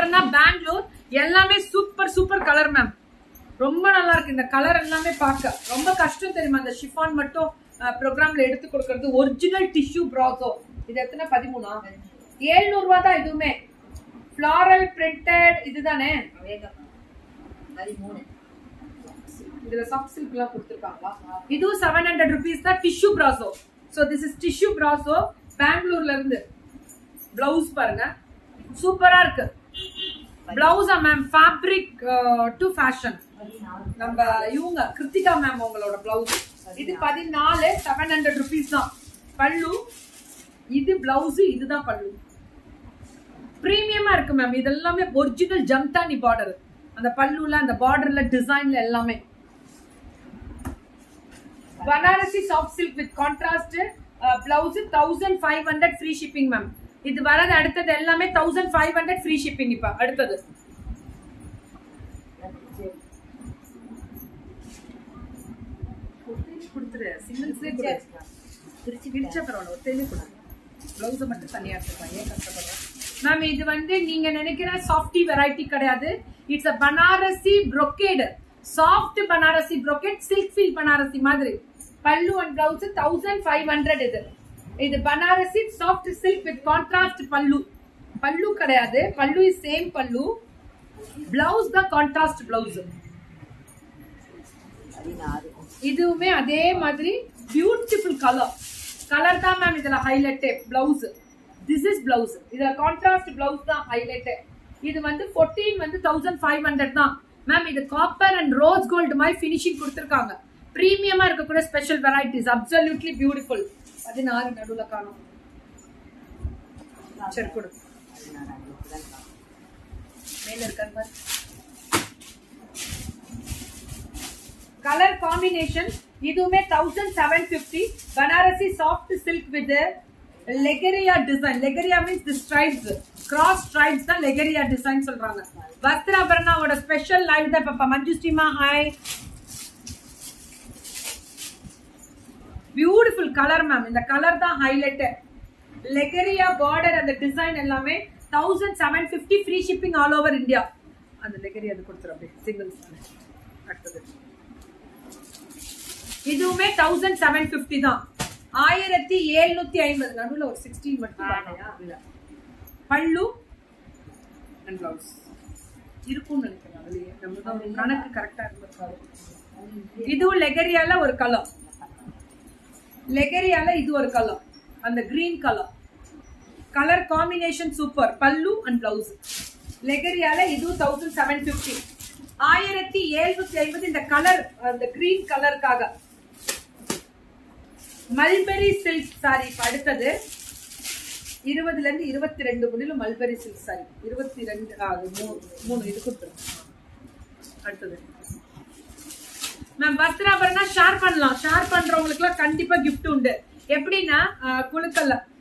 வஸ்திராபரணா பெங்களூர் எல்லாமே super super colour ma'am ரொம்ப நல்லா இருக்கு இந்த கலர் எல்லாமே பார்க்க ரொம்ப கஷ்டம் தெரியுமா அந்த ஷிஃபான் மட்டும் ப்ரோக்ராம்ல எடுத்து கொடுக்கறது ஒரிஜினல் டிஷ்யூ ப்ராசோ இது எத்தனை பதிமூணா ஏழ்நூறு ரூபா தான் இதுவுமே ஃபிளாரல் பிரிண்டட் இதுதானே வேகம் பதிமூணு இதுல சாஃப்ட் சில்க் எல்லாம் கொடுத்துருக்காங்களா இதுவும் செவன் ஹண்ட்ரட் ருபீஸ் தான் tissue brasso so this is tissue brasso பெங்களூர்ல இருந்து பிளவுஸ் பாருங்க சூப்பரா இருக்கு பிளவுஸா மேம் ஃபேப்ரிக் டு ஃபேஷன் பதினாலு நம்ம இவங்க கிருத்திகா மேம் உங்களோட பிளவுஸ் இது பதினாலு செவன் ஹண்ட்ரட் ருபீஸ் தான் பல்லு இது பிளவுஸ் இதுதான் பல்லு பிரீமியமா இருக்கு மேம் இது எல்லாமே ஒரிஜினல் ஜம்தானி பார்டர் அந்த பல்லுல அந்த பார்டர்ல டிசைன்ல எல்லாமே Banarasi soft silk with contrast blouse thousand five hundred free shipping ma'am இது வரது அடுத்தது எல்லாமே thousand five hundred free shipping இப்ப அடுத்தது கொடுத்துரு சிங்கிள்ஸ்லேயே கொடு திருச்சி பிரிச்ச பரவாயில்ல ஒத்தையிலே கொடு ப்ளவுஸை மட்டும் தனியா எடுத்துக்கலாம் ஏன் கஷ்டப்படுறேன் மேம் இது வந்து நீங்க நினைக்கிற சாஃப்டி வெரைட்டி கிடையாது it's a Banarasi brocade soft Banarasi brocade silk feel Banarasi மாதிரி pallu and blouse thousand five hundred இது இது Banarasi soft silk with contrast pallu pallu கிடையாது pallu is same pallu blouse தான் கான்ட்ராஸ்ட் பிளவுஸ் பதினாறு இதுவுமே அதே மாதிரி பியூட்டிஃபுல் கலர் கலர் தான் மேம் இதுல highlight blouse this is blouse இதுல கான்ட்ராஸ்ட் பிளவுஸ் தான் ஹைலைட் இது வந்து 14 வந்து தௌசண்ட் ஃபைவ் ஹண்ட்ரட் தான் மேம் இது காப்பர் அண்ட் ரோஸ் கோல்டு மாதிரி ஃபினிஷிங் கொடுத்துருக்காங்க பிரீமியமா இருக்கக்கூடிய ஸ்பெஷல் வெரைட்டிஸ் அப்சல்யூட்லி பியூட்டிஃபுல் பதினாறு நடுவுல காணும் சரி கொடு பதினாறு இப்பதான் பார்க்கணும். மேல இருக்காங்க பாரு. கலர் காம்பினேஷன் இதுவுமே thousand seven fifty Banarasi soft silk with லெகரியா design லெகரியா means the stripes cross stripes தான் லெகரியா டிசைன் சொல்றாங்க வஸ்திராபரணாவோட ஸ்பெஷல் லைவ் தான் இப்ப மஞ்சு ஸ்ரீமா ஹாய் பியூட்டிஃபுல் கலர் மேம் இந்த கலர் தான் ஹைலைட் லெகரியா பார்டர் அந்த டிசைன் எல்லாமே thousand seven fifty free shipping all over India அந்த லெகரி அது கொடுத்துரும் அப்படியே சிங்கிள்ஸ் அடுத்தது இதுவுமே தௌசண்ட் செவன் பிப்டி தான் ஆயிரத்தி எழுநூத்தி ஐம்பது நடுவுல ஒரு சிக்ஸ்டீன் மட்டும் வரலையா? இல்ல. பல்லு அண்ட் பிளவுஸ் இருக்கும்னு நினைக்கிறேன் அதுலயே நம்ம தான் ஒரு கணக்கு கரெக்டா இருந்திருக்காரு இதுவும் லெகரியால ஒரு கலர் லெகரியால இது ஒரு கலர் அந்த green colour colour combination super pallu and blouse லெகரியால இதுவும் தௌசண்ட் செவன் பிப்டி ஆயிரத்தி எழுநூத்தி ஐம்பது இந்த கலர் அந்த கிரீன் கலருக்காக மல்பெரி சில்க் சாரி இப்ப அடுத்தது இருபதுல இருந்து இருபத்தி ரெண்டு முடியல மல்பெரி சில்க் சாரி இருபத்தி ரெண்டு ஆ, அது மூணு மூணு இது கொடுத்துருங்க அடுத்தது மேம் வஸ்திராபரணா ஷேர் பண்ணலாம் ஷேர் பண்றவங்களுக்கு எல்லாம் கண்டிப்பா gift உண்டு எப்படின்னா அஹ், குழுக்கல்ல